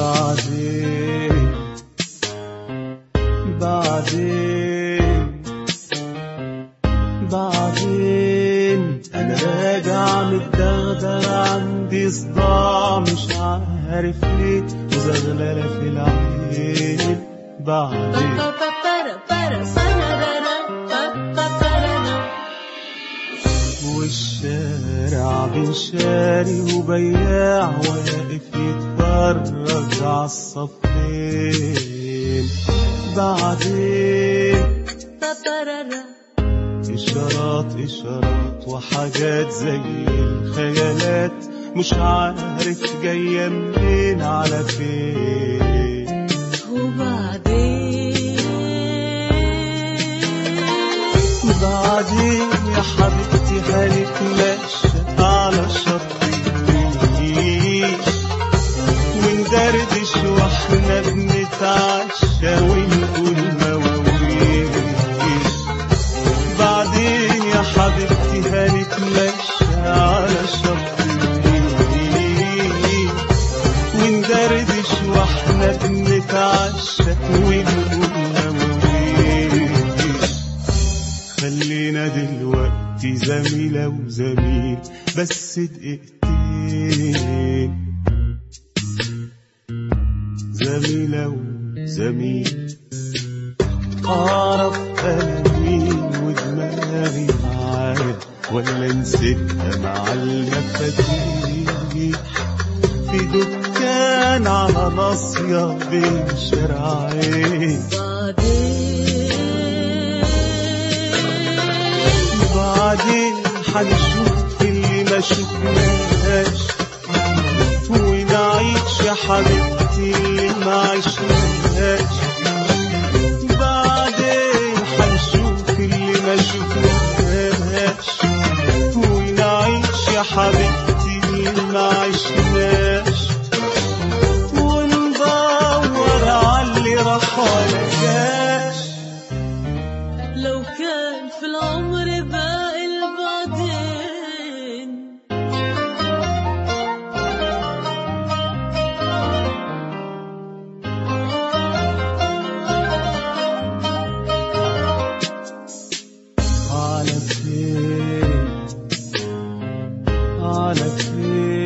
بعدين بعدين بعدين انا راجع متدغدغ عندي صداع مش عارف ليه وزغلله في العين بعدين والشارع بين شاري وبياع واقف يتفرج عالصفين بعدين إشارات إشارات وحاجات زي الخيالات مش عارف جاية منين على فين بعدين يا حبيبتي هنتمشى على شط النيل وندردش واحنا بنتعشى ونقول مواويل بعدين يا حبيبتي هنتمشى على شط النيل وندردش واحنا بنتعشى ونقول مواويل خلينا دلوقتي زميلة وزميل بس دقيقتين زميلة وزميل أعرف أنا مين ودماغي معايا ولا نسيتها مع المفاتيح في دكان على ناصية بين شارعين بعدين حنشوف اللي ما شفناش ونعيش يا حبيبتي اللي ما عشناش بعدين حنشوف اللي ما شفناش ونعيش يا حبيبتي اللي ما عشناش وندور على اللي راح ولا جاش لو كان في العمر باقي البعدين على فين على فين